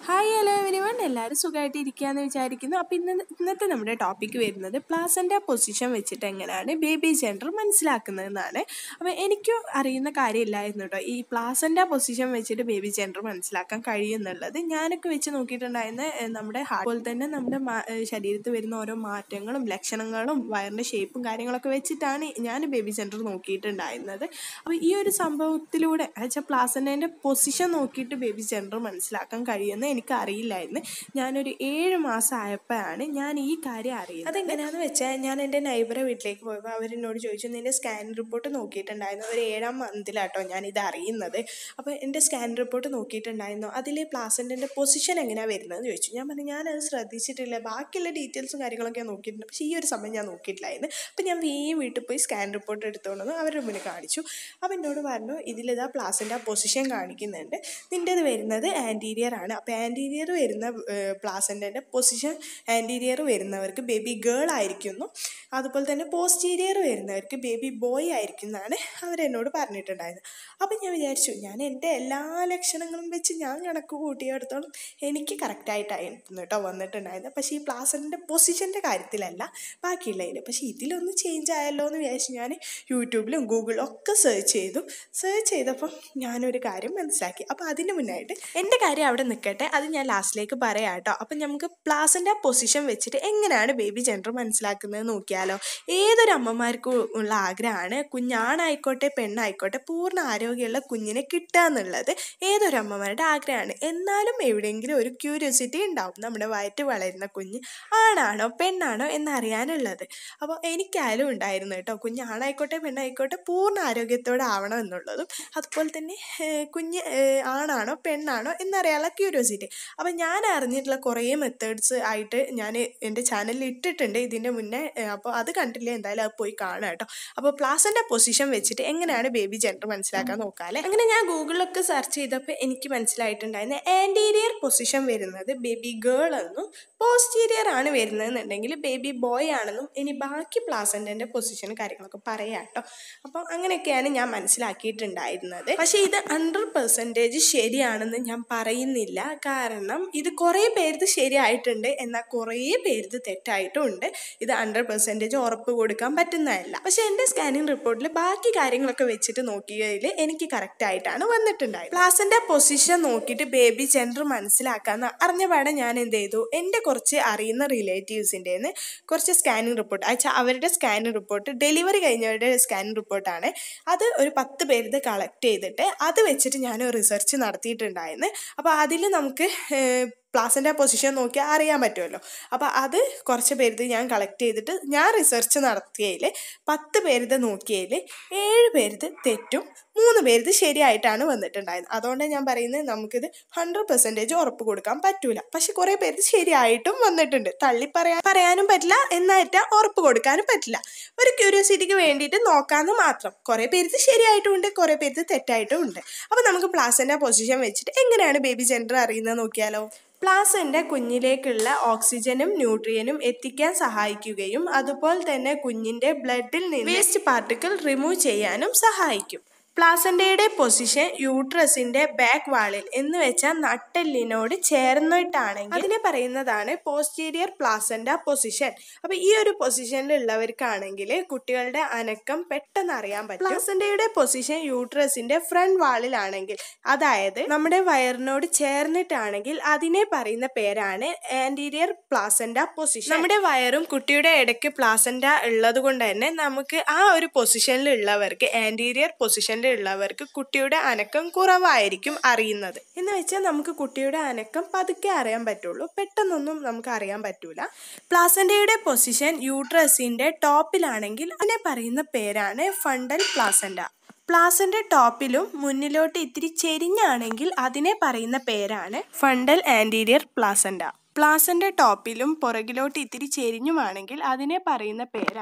hi hello every one എല്ലാവരും സുഖമായിട്ട് ഇരിക്കുകയെന്ന് വിചാരിക്കുന്നു അപ്പോൾ ഇന്ന് ഇന്നത്തെ നമ്മുടെ ടോപ്പിക്ക് വരുന്നത് പ്ലാസൻ്റെ പൊസിഷൻ വെച്ചിട്ട് എങ്ങനെയാണ് ബേബി ജെൻഡർ മനസ്സിലാക്കുന്നതെന്നാണ് അപ്പോൾ എനിക്കും അറിയുന്ന കാര്യമില്ലായിരുന്നു കേട്ടോ ഈ പ്ലാസൻ്റെ പൊസിഷൻ വെച്ചിട്ട് ബേബി ജെൻഡർ മനസ്സിലാക്കാൻ കഴിയുമെന്നുള്ളത് ഞാനൊക്കെ വെച്ച് നോക്കിയിട്ടുണ്ടായിരുന്ന ഏഹ്, നമ്മുടെ ഹാർട്ട് പോലെ തന്നെ നമ്മുടെ മാ- ഏഹ്, ശരീരത്തിൽ വരുന്ന ഓരോ മാറ്റങ്ങളും ലക്ഷണങ്ങളും വയറിൻ്റെ ഷേപ്പും കാര്യങ്ങളൊക്കെ വെച്ചിട്ടാണ് ഞാൻ ബേബി ജെൻഡർ നോക്കിയിട്ടുണ്ടായിരുന്നത് അപ്പോൾ ഈ ഒരു സംഭവത്തിലൂടെ വെച്ചാൽ പ്ലാസൻ്റെ പൊസിഷൻ നോക്കിയിട്ട് ബേബി ജെൻഡർ മനസ്സിലാക്കാൻ കഴിയുമെന്ന് എനിക്ക് അറിയില്ലായിരുന്നു ഞാനൊരു ഏഴ് മാസം ആയപ്പോഴാണ് ഞാൻ ഈ കാര്യം അറിയുന്നത് അതെങ്ങനെയാണെന്ന് വെച്ചാൽ ഞാൻ എൻ്റെ നൈബറെ വീട്ടിലേക്ക് പോയപ്പോൾ അവരെന്നോട് ചോദിച്ചു നിൻ്റെ സ്കാൻ റിപ്പോർട്ട് നോക്കിയിട്ടുണ്ടായിരുന്നു ഒരു ഏഴാം മന്തിലാട്ടോ ഞാൻ ഇത് അറിയുന്നത് അപ്പോൾ എൻ്റെ സ്കാൻ റിപ്പോർട്ട് നോക്കിയിട്ടുണ്ടായിരുന്നു അതിൽ പ്ലാസൻ്റെ പൊസിഷൻ എങ്ങനെയാണ് വരുന്നതെന്ന് ചോദിച്ചു ഞാൻ പറഞ്ഞു ഞാനത് ശ്രദ്ധിച്ചിട്ടില്ല ബാക്കിയുള്ള ഡീറ്റെയിൽസും കാര്യങ്ങളൊക്കെ ഞാൻ നോക്കിയിട്ടുണ്ട് പക്ഷേ ഈ ഒരു സമയം ഞാൻ നോക്കിയിട്ടില്ലായിരുന്നു അപ്പോൾ ഞാൻ വേഗം വീട്ടിൽ പോയി സ്കാൻ റിപ്പോർട്ട് എടുത്തുകൊണ്ട് വന്ന് അവരുടെ മുന്നിൽ കാണിച്ചു അപ്പോൾ എന്നോട് പറഞ്ഞു ഇതിലിതാ പ്ലാസിൻ്റെ പൊസിഷൻ കാണിക്കുന്നുണ്ട് നിൻ്റെത് വരുന്നത് ആൻറ്റീരിയർ ആണ് അപ്പോൾ ആൻറ്റീരിയർ വരുന്ന പ്ലാസൻ്റെ പൊസിഷൻ ആൻറ്റീരിയർ വരുന്നവർക്ക് ബേബി ഗേൾ ആയിരിക്കുന്നു അതുപോലെ തന്നെ പോസ്റ്റീരിയർ വരുന്നവർക്ക് ബേബി ബോയ് ആയിരിക്കും എന്നാണ് അവരെന്നോട് പറഞ്ഞിട്ടുണ്ടായിരുന്നത് അപ്പം ഞാൻ വിചാരിച്ചു ഞാൻ എൻ്റെ എല്ലാ ലക്ഷണങ്ങളും വെച്ച് ഞാൻ കണക്ക് കൂട്ടിയെടുത്തോളം എനിക്ക് കറക്റ്റായിട്ടായിരുന്നു കേട്ടോ വന്നിട്ടുണ്ടായിരുന്നത് പക്ഷേ ഈ പ്ലാസൻ്റെ പൊസിഷൻ്റെ കാര്യത്തിലല്ല ബാക്കിയുള്ളതിൽ പക്ഷേ ഇതിലൊന്ന് ചേഞ്ച് ആയല്ലോ എന്ന് വിചാരിച്ചു ഞാൻ യൂട്യൂബിലും ഗൂഗിളിലും ഒക്കെ സെർച്ച് ചെയ്തു സെർച്ച് ചെയ്തപ്പം ഞാനൊരു കാര്യം മനസ്സിലാക്കി അപ്പോൾ അതിന് മുന്നായിട്ട് എൻ്റെ കാര്യം അവിടെ നിൽക്കട്ടെ അത് ഞാൻ ലാസ്റ്റിലേക്ക് പറയാം കേട്ടോ അപ്പം നമുക്ക് പ്ലാസിൻ്റെ പൊസിഷൻ വെച്ചിട്ട് എങ്ങനെയാണ് ബേബി ജെൻഡർ മനസ്സിലാക്കുന്നത് നോക്കിയാലോ ഏതൊരു അമ്മമാർക്കും ഉള്ള ആഗ്രഹമാണ് കുഞ്ഞാണായിക്കോട്ടെ പെണ്ണായിക്കോട്ടെ പൂർണ്ണ ആരോഗ്യമുള്ള കുഞ്ഞിനെ കിട്ടുക എന്നുള്ളത് ഏതൊരു അമ്മമാരുടെ ആഗ്രഹമാണ് എന്നാലും എവിടെയെങ്കിലും ഒരു ക്യൂരിയോസിറ്റി ഉണ്ടാവും നമ്മുടെ വയറ്റ് വളരുന്ന കുഞ്ഞ് ആണാണോ പെണ്ണാണോ എന്നറിയാനുള്ളത് അപ്പോൾ എനിക്കായാലും ഉണ്ടായിരുന്നു കേട്ടോ കുഞ്ഞ് ആണായിക്കോട്ടെ പെണ്ണായിക്കോട്ടെ പൂർണ്ണ ആരോഗ്യത്തോടെ ആവണം എന്നുള്ളതും അതുപോലെ തന്നെ ഏഹ്, കുഞ്ഞ് ഏഹ്, ആണാണോ പെണ്ണാണോ എന്നറിയാനുള്ള ക്യൂരിയോസിറ്റി അപ്പം ഞാൻ അറിഞ്ഞിട്ടുള്ള കുറേ മെത്തേഡ്സ് ആയിട്ട് ഞാൻ എൻ്റെ ചാനലിൽ ഇട്ടിട്ടുണ്ട് ഇതിൻ്റെ മുന്നേ അപ്പോൾ അത് കണ്ടില്ല എന്തായാലും അത് പോയി കാണാം കേട്ടോ അപ്പോൾ പ്ലാസിൻ്റെ പൊസിഷൻ വെച്ചിട്ട് എങ്ങനെയാണ് ബേബി ജെൻഡർ മനസ്സിലാക്കാൻ നോക്കാല്ലേ അങ്ങനെ ഞാൻ ഗൂഗിളിലൊക്കെ സെർച്ച് ചെയ്തപ്പോൾ എനിക്ക് മനസ്സിലായിട്ടുണ്ടായിരുന്നു ആൻറ്റീരിയർ പൊസിഷൻ വരുന്നത് ബേബി ഗേൾ എന്നും പോസ്റ്റീരിയർ ആണ് വരുന്നതെന്നുണ്ടെങ്കിൽ ബേബി ബോയ് ആണെന്നും ഇനി ബാക്കി പ്ലാസൻ്റെ പൊസിഷൻ കാര്യങ്ങളൊക്കെ പറയാം കേട്ടോ അപ്പോൾ അങ്ങനെയൊക്കെയാണ് ഞാൻ മനസ്സിലാക്കിയിട്ടുണ്ടായിരുന്നത് പക്ഷേ ഇത് ഹൺഡ്രഡ് പെർസെൻറ്റേജ് ശരിയാണെന്ന് ഞാൻ പറയുന്നില്ല കാരണം ഇത് കുറേ പേർക്ക് ശരിയായിട്ടുണ്ട് എന്നാൽ കുറേ പേർക്ക് തെറ്റായിട്ടും ഉണ്ട് ഇത് ഹൺഡ്രഡ് പെർസെൻറ്റേജ് ഉറപ്പ് കൊടുക്കാൻ പറ്റുന്നതല്ല പക്ഷേ എൻ്റെ സ്കാനിങ് റിപ്പോർട്ടിൽ ബാക്കി കാര്യങ്ങളൊക്കെ വെച്ചിട്ട് നോക്കിയതിൽ എനിക്ക് കറക്റ്റ് ആയിട്ടാണ് വന്നിട്ടുണ്ടായത് പ്ലാസിൻ്റെ പൊസിഷൻ നോക്കിയിട്ട് ബേബി ജെൻഡർ മനസ്സിലാക്കാന്ന് അറിഞ്ഞ പാടെ ഞാൻ എന്ത് ചെയ്തു എൻ്റെ കുറച്ച് അറിയുന്ന റിലേറ്റീവ്സിൻ്റെ കുറച്ച് സ്കാനിങ് റിപ്പോർട്ട് അയച്ചാൽ അവരുടെ സ്കാനിങ് റിപ്പോർട്ട് ഡെലിവറി കഴിഞ്ഞവരുടെ സ്കാനിങ് റിപ്പോർട്ടാണ് അത് ഒരു പത്ത് പേരുത് കളക്ട് ചെയ്തിട്ട് അത് വെച്ചിട്ട് ഞാൻ റിസർച്ച് നടത്തിയിട്ടുണ്ടായിരുന്നു അപ്പോൾ അതിൽ നമുക്ക് പ്ലാസിൻ്റെ പൊസിഷൻ നോക്കിയാൽ അറിയാൻ പറ്റുമല്ലോ അപ്പോൾ അത് കുറച്ച് പേരുത് ഞാൻ കളക്ട് ചെയ്തിട്ട് ഞാൻ റിസർച്ച് നടത്തിയതിൽ പത്ത് പേരുത് നോക്കിയതിൽ ഏഴ് പേരുത് തെറ്റും മൂന്ന് പേരുത് ശരിയായിട്ടാണ് വന്നിട്ടുണ്ടായിരുന്നത് അതുകൊണ്ടാണ് ഞാൻ പറയുന്നത് നമുക്കിത് ഹൺഡ്രഡ് പെർസെൻറ്റേജ് ഉറപ്പ് കൊടുക്കാൻ പറ്റൂല പക്ഷെ കുറേ പേര് ശരിയായിട്ടും വന്നിട്ടുണ്ട് തള്ളി പറയാൻ പറയാനും പറ്റില്ല എന്നായിട്ട് ഉറപ്പ് കൊടുക്കാനും പറ്റില്ല ഒരു ക്യൂരിയോസിറ്റിക്ക് വേണ്ടിയിട്ട് നോക്കാമെന്ന് മാത്രം കുറേ പേര് ശരിയായിട്ടും ഉണ്ട് കുറേ പേര് തെറ്റായിട്ടും ഉണ്ട് അപ്പോൾ നമുക്ക് പ്ലാസിൻ്റെ പൊസിഷൻ വെച്ചിട്ട് എങ്ങനെയാണ് ബേബി ജെൻഡർ അറിയുന്നത് നോക്കിയാലോ പ്ലാസൻ്റെ കുഞ്ഞിലേക്കുള്ള ഓക്സിജനും ന്യൂട്രിയനും എത്തിക്കാൻ സഹായിക്കുകയും അതുപോലെ തന്നെ കുഞ്ഞിൻ്റെ ബ്ലഡിൽ നിന്ന് വേസ്റ്റ് പാർട്ടിക്കിൾ റിമൂവ് ചെയ്യാനും സഹായിക്കും പ്ലാസൻ്റെയുടെ പൊസിഷൻ യൂട്രസിന്റെ ബാക്ക് വാളിൽ എന്ന് വെച്ചാൽ നട്ടെല്ലിനോട് ചേർന്നിട്ടാണെങ്കിൽ അതിനെ പറയുന്നതാണ് പോസ്റ്റീരിയർ പ്ലാസൻ്റ പൊസിഷൻ അപ്പോൾ ഈ ഒരു പൊസിഷനിലുള്ളവർക്കാണെങ്കിൽ കുട്ടികളുടെ അനക്കം പെട്ടെന്ന് അറിയാൻ പറ്റും പ്ലാസൻ്റെയുടെ പൊസിഷൻ യൂട്രസിന്റെ ഫ്രണ്ട് വാളിലാണെങ്കിൽ അതായത് നമ്മുടെ വയറിനോട് ചേർന്നിട്ടാണെങ്കിൽ അതിനെ പറയുന്ന പേരാണ് ആൻറ്റീരിയർ പ്ലാസൻ്റ പൊസിഷൻ നമ്മുടെ വയറും കുട്ടിയുടെ ഇടയ്ക്ക് പ്ലാസൻ്റ ഉള്ളത് കൊണ്ട് തന്നെ നമുക്ക് ആ ഒരു പൊസിഷനിലുള്ളവർക്ക് ആൻറ്റീരിയർ പൊസിഷനിലുള്ളവർക്ക് കുട്ടിയുടെ അനക്കം കുറവായിരിക്കും അറിയുന്നത് എന്ന് വെച്ചാൽ നമുക്ക് കുട്ടിയുടെ അനക്കം പതുക്കെ അറിയാൻ പറ്റുള്ളൂ പെട്ടെന്നൊന്നും നമുക്ക് അറിയാൻ പറ്റൂല പ്ലാസൻ്റയുടെ പൊസിഷൻ യൂട്രസിന്റെ ടോപ്പിലാണെങ്കിൽ അതിനെ പറയുന്ന പേരാണ് ഫണ്ടൽ പ്ലാസൻ്റ പ്ലാസന്റെ ടോപ്പിലും മുന്നിലോട്ട് ഇത്തിരി ചെരിഞ്ഞാണെങ്കിൽ അതിനെ പറയുന്ന പേരാണ് ഫണ്ടൽ ആൻറ്റീരിയർ പ്ലാസൻ്റ പ്ലാസന്റെ ടോപ്പിലും പുറകിലോട്ട് ഇത്തിരി ചെരിഞ്ഞുമാണെങ്കിൽ അതിനെ പറയുന്ന പേരാണ്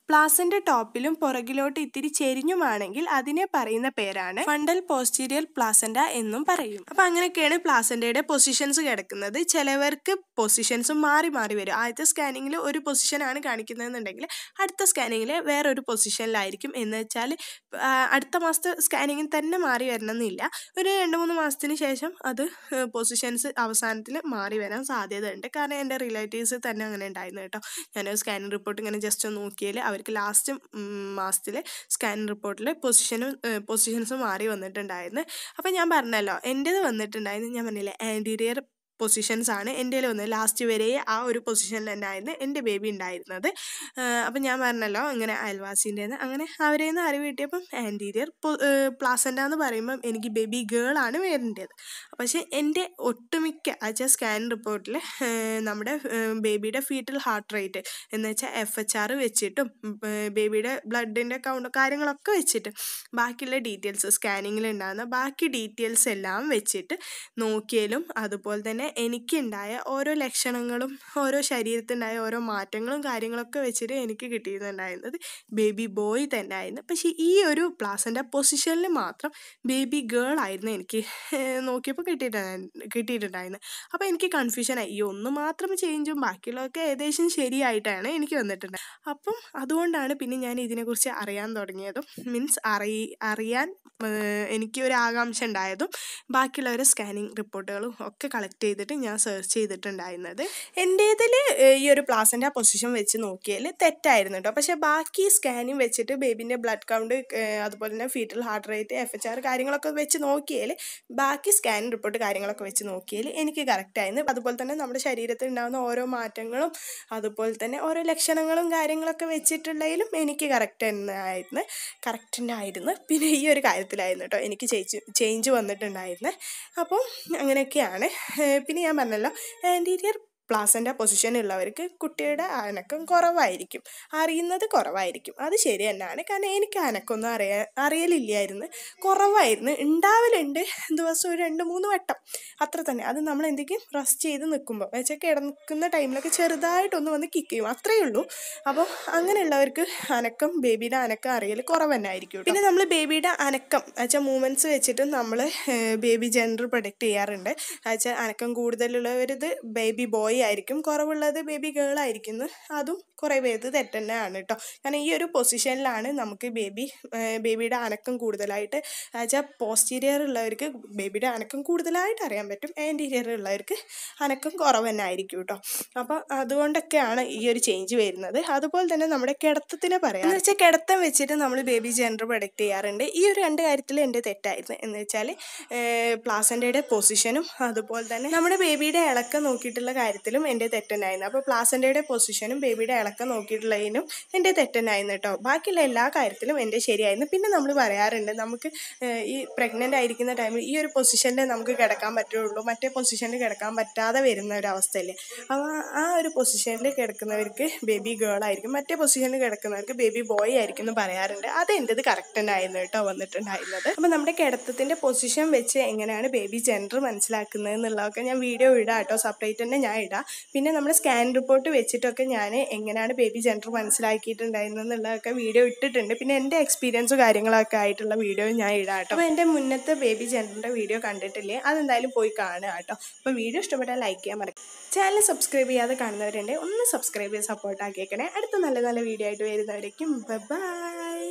പ്ലാസൻ്റെ ടോപ്പിലും പുറകിലോട്ട് ഇത്തിരി ചെരിഞ്ഞുമാണെങ്കിൽ അതിനെ പറയുന്ന പേരാണ് ഫണ്ടൽ പോസ്റ്റീരിയർ പ്ലാസൻ്റ എന്നും പറയും അപ്പം അങ്ങനെയൊക്കെയാണ് പ്ലാസൻ്റയുടെ പൊസിഷൻസ് കിടക്കുന്നത് ചിലവർക്ക് പൊസിഷൻസ് മാറി മാറി വരും ആദ്യത്തെ സ്കാനിങ്ങിൽ ഒരു പൊസിഷനാണ് കാണിക്കുന്നതെന്നുണ്ടെങ്കിൽ അടുത്ത സ്കാനിങ്ങിൽ വേറൊരു പൊസിഷനിലായിരിക്കും എന്ന് വെച്ചാൽ അടുത്ത മാസത്തെ സ്കാനിങ്ങിൽ തന്നെ മാറി വരണമെന്നില്ല ഒരു രണ്ട് മൂന്ന് മാസത്തിന് ശേഷം അത് പൊസിഷൻസ് അവസാനത്തിൽ മാറി വരാൻ സാധ്യതയുണ്ട് കാരണം എൻ്റെ റിലേറ്റീവ്സ് തന്നെ അങ്ങനെ ഉണ്ടായിരുന്നു കേട്ടോ ഞാൻ സ്കാനിങ് റിപ്പോർട്ട് ഇങ്ങനെ ജസ്റ്റ് ഒന്ന് നോക്കിയാൽ അവർക്ക് ലാസ്റ്റ് മാസത്തിൽ സ്കാനിങ് റിപ്പോർട്ടിൽ പൊസിഷനും പൊസിഷൻസ് മാറി വന്നിട്ടുണ്ടായിരുന്നു അപ്പം ഞാൻ പറഞ്ഞല്ലോ എൻ്റേത് വന്നിട്ടുണ്ടായിരുന്നു ഞാൻ പറഞ്ഞില്ലേ ആൻറ്റീരിയർ പൊസിഷൻസ് ആണ് എൻ്റെ വന്നത് ലാസ്റ്റ് വരെ ആ ഒരു പൊസിഷനിൽ തന്നെയായിരുന്നു എൻ്റെ ബേബി ഉണ്ടായിരുന്നത് അപ്പം ഞാൻ പറഞ്ഞല്ലോ ഇങ്ങനെ അയൽവാസീൻ്റെ അങ്ങനെ അവരെ നിന്ന് അറിവ് കിട്ടിയപ്പം ആൻറ്റീരിയർ പ്ലാസൻ്റ എന്ന് പറയുമ്പം എനിക്ക് ബേബി ഗേൾ ആണ് വരേണ്ടത് പക്ഷേ എൻ്റെ ഒട്ടുമിക്ക അച്ഛാ സ്കാൻ റിപ്പോർട്ടിൽ നമ്മുടെ ബേബിയുടെ ഫീറ്റൽ ഹാർട്ട് റേറ്റ് എന്ന് വെച്ചാൽ എഫ് എച്ച് ആർ വെച്ചിട്ടും ബേബിയുടെ ബ്ലഡിൻ്റെ കൗണ്ട് കാര്യങ്ങളൊക്കെ വെച്ചിട്ട് ബാക്കിയുള്ള ഡീറ്റെയിൽസ് സ്കാനിങ്ങിൽ ഉണ്ടാകുന്ന ബാക്കി ഡീറ്റെയിൽസ് എല്ലാം വെച്ചിട്ട് നോക്കിയാലും അതുപോലെ തന്നെ എനിക്കുണ്ടായ ഓരോ ലക്ഷണങ്ങളും ഓരോ ശരീരത്തിനുണ്ടായ ഓരോ മാറ്റങ്ങളും കാര്യങ്ങളൊക്കെ വെച്ചിട്ട് എനിക്ക് കിട്ടിയിട്ടുണ്ടായിരുന്നത് ബേബി ബോയ് തന്നെ ആയിരുന്നു പക്ഷേ ഈ ഒരു പ്ലാസൻ്റെ പൊസിഷനിൽ മാത്രം ബേബി ഗേൾ ആയിരുന്നു എനിക്ക് നോക്കിയപ്പോൾ കിട്ടിയിട്ടുണ്ടായിരുന്നു കിട്ടിയിട്ടുണ്ടായിരുന്നത് അപ്പോൾ എനിക്ക് കൺഫ്യൂഷനായി ഈ ഒന്ന് മാത്രം ചേഞ്ചും ബാക്കിയുള്ളതൊക്കെ ഏകദേശം ശരിയായിട്ടാണ് എനിക്ക് വന്നിട്ടുണ്ട് അപ്പം അതുകൊണ്ടാണ് പിന്നെ ഞാൻ ഇതിനെക്കുറിച്ച് അറിയാൻ തുടങ്ങിയതും മീൻസ് അറിയ അറിയാൻ എനിക്ക് ഒരു ആകാംക്ഷ ഉണ്ടായതും ബാക്കിയുള്ളവരെ സ്കാനിങ് റിപ്പോർട്ടുകളും ഒക്കെ കളക്ട് ചെയ്തിട്ട് ഞാൻ സെർച്ച് ചെയ്തിട്ടുണ്ടായിരുന്നത് എൻ്റേതിൽ ഈ ഒരു പ്ലാസൻ്റെ പൊസിഷൻ വെച്ച് നോക്കിയാൽ തെറ്റായിരുന്നു കേട്ടോ പക്ഷേ ബാക്കി സ്കാനിങ് വെച്ചിട്ട് ബേബിൻ്റെ ബ്ലഡ് കൗണ്ട് അതുപോലെ തന്നെ fetal heart rate F H R കാര്യങ്ങളൊക്കെ വെച്ച് നോക്കിയാൽ ബാക്കി സ്കാനിങ് റിപ്പോർട്ട് കാര്യങ്ങളൊക്കെ വെച്ച് നോക്കിയാൽ എനിക്ക് കറക്റ്റായിരുന്നു അതുപോലെ തന്നെ നമ്മുടെ ശരീരത്തിൽ ഉണ്ടാകുന്ന ഓരോ മാറ്റങ്ങളും അതുപോലെ തന്നെ ഓരോ ലക്ഷണങ്ങളും കാര്യങ്ങളൊക്കെ വെച്ചിട്ടുള്ളതിലും എനിക്ക് കറക്റ്റ് തന്നെയായിരുന്നു കറക്റ്റ് തന്നെയായിരുന്നു പിന്നെ ഈ ഒരു കാര്യത്തിലായിരുന്നു കേട്ടോ എനിക്ക് ചേഞ്ച് ചേഞ്ച് വന്നിട്ടുണ്ടായിരുന്നത് അപ്പം അങ്ങനെയൊക്കെയാണ് പിന്നെ ഞാൻ പറഞ്ഞല്ലോ ആൻറ്റീരിയർ പ്ലാസൻ്റെ പൊസിഷനുള്ളവർക്ക് കുട്ടിയുടെ അനക്കം കുറവായിരിക്കും അറിയുന്നത് കുറവായിരിക്കും അത് ശരി തന്നെയാണ് കാരണം എനിക്ക് അനക്കൊന്നും അറിയാൻ അറിയലില്ലായിരുന്നു കുറവായിരുന്നു ഉണ്ടാവലുണ്ട് ദിവസം ഒരു രണ്ട് മൂന്ന് വട്ടം അത്ര തന്നെ അത് നമ്മൾ എന്തെങ്കിലും റെസ്റ്റ് ചെയ്ത് നിൽക്കുമ്പോൾ വെച്ചാൽ കിടക്കുന്ന ടൈമിലൊക്കെ ചെറുതായിട്ടൊന്ന് വന്ന് കിക്ക് ചെയ്യും അത്രയേ ഉള്ളൂ അപ്പോൾ അങ്ങനെയുള്ളവർക്ക് അനക്കം ബേബിയുടെ അനക്കം അറിയൽ കുറവ് തന്നെ ആയിരിക്കും പിന്നെ നമ്മൾ ബേബിയുടെ അനക്കം വെച്ചാൽ മൂവ്മെൻറ്റ്സ് വെച്ചിട്ട് നമ്മൾ ബേബി ജെൻഡർ പ്രൊഡക്റ്റ് ചെയ്യാറുണ്ട് വെച്ചാൽ അനക്കം കൂടുതലുള്ളവരിത് ബേബി ബോയ് ആയിരിക്കും കുറവുള്ളത് ബേബി ഗേൾ ആയിരിക്കും അതും കുറേ പേര് തെറ്റന്നെയാണ് കേട്ടോ കാരണം ഈ ഒരു പൊസിഷനിലാണ് നമുക്ക് ബേബി ബേബിയുടെ അനക്കം കൂടുതലായിട്ട് വെച്ചാൽ പോസ്റ്റീരിയർ ഉള്ളവർക്ക് ബേബിയുടെ അനക്കം കൂടുതലായിട്ട് അറിയാൻ പറ്റും ആൻറ്റീരിയർ ഉള്ളവർക്ക് അനക്കം കുറവ് തന്നെ ആയിരിക്കും കേട്ടോ അപ്പോൾ അതുകൊണ്ടൊക്കെയാണ് ഈ ഒരു ചേഞ്ച് വരുന്നത് അതുപോലെ തന്നെ നമ്മുടെ കിടത്തത്തിനെ പറയാം എന്ന് വെച്ചാൽ കിടത്തം വെച്ചിട്ട് നമ്മൾ ബേബി ജെൻഡർ പ്രൊഡക്റ്റ് ചെയ്യാറുണ്ട് ഈ ഒരു രണ്ട് കാര്യത്തിൽ എൻ്റെ തെറ്റായിരുന്നു എന്ന് വെച്ചാൽ പ്ലാസൻ്റെയുടെ പൊസിഷനും അതുപോലെ തന്നെ നമ്മുടെ ബേബിയുടെ ഇളക്കം നോക്കിയിട്ടുള്ള കാര്യത്തിലും എൻ്റെ തെറ്റനായിരുന്നു അപ്പോൾ പ്ലാസൻ്റെയുടെ പൊസിഷനും ബേബിയുടെ ഇളക്കം നോക്കിയിട്ടുള്ളതിനും എൻ്റെ തെറ്റനായിരുന്നു കേട്ടോ ബാക്കിയുള്ള എല്ലാ കാര്യത്തിലും എൻ്റെ ശരിയായിരുന്നു പിന്നെ നമ്മൾ പറയാറുണ്ട് നമുക്ക് ഈ പ്രഗ്നൻ്റ് ആയിരിക്കുന്ന ടൈമിൽ ഈ ഒരു പൊസിഷനിൽ നമുക്ക് കിടക്കാൻ പറ്റുള്ളൂ മറ്റേ പൊസിഷനിൽ കിടക്കാൻ പറ്റാതെ വരുന്ന ഒരു അവസ്ഥയല്ലേ അപ്പോൾ ആ ഒരു പൊസിഷനിൽ കിടക്കുന്നവർക്ക് ബേബി ഗേൾ ആയിരിക്കും മറ്റേ പൊസിഷനിൽ കിടക്കുന്നവർക്ക് ബേബി ബോയ് ആയിരിക്കും എന്ന് പറയാറുണ്ട് അത് എൻ്റെത് കറക്റ്റ് തന്നെയായിരുന്നു കേട്ടോ വന്നിട്ടുണ്ടായിരുന്നത് അപ്പോൾ നമ്മുടെ കിടത്തത്തിൻ്റെ പൊസിഷൻ വെച്ച് എങ്ങനെയാണ് ബേബി ജെൻഡർ മനസ്സിലാക്കുന്നത് എന്നുള്ളതൊക്കെ ഞാൻ വീഡിയോ ഇടാം കേട്ടോ സെപ്പറേറ്റ് തന്നെ ഞാൻ ഇടാം പിന്നെ നമ്മൾ സ്കാൻ റിപ്പോർട്ട് വെച്ചിട്ടൊക്കെ ഞാൻ എങ്ങനെയാണ് ബേബി ജെൻഡർ മനസ്സിലാക്കിയിട്ടുണ്ടായിരുന്നത് എന്നുള്ളതൊക്കെ വീഡിയോ ഇട്ടിട്ടുണ്ട് പിന്നെ എൻ്റെ എക്സ്പീരിയൻസ് കാര്യങ്ങളൊക്കെ ആയിട്ടുള്ള വീഡിയോ ഞാൻ ഇടാം കേട്ടോ അപ്പോൾ എൻ്റെ മുന്നത്തെ ബേബി ജെൻഡറിൻ്റെ വീഡിയോ കണ്ടിട്ടില്ലേ അതെന്തായാലും പോയി കാണുക കേട്ടോ അപ്പോൾ വീഡിയോ ഇഷ്ടപ്പെട്ടാൽ ലൈക്ക് ചെയ്യാൻ മറക്കും ചാനൽ സബ്സ്ക്രൈബ് ചെയ്യാതെ കാണുന്നവരുണ്ട് ഒന്ന് സബ്സ്ക്രൈബ് ചെയ്ത് സപ്പോർട്ട് ആക്കിയേക്കണേ അടുത്ത നല്ല നല്ല വീഡിയോ ആയിട്ട് വരുന്നവരേക്കും ബൈ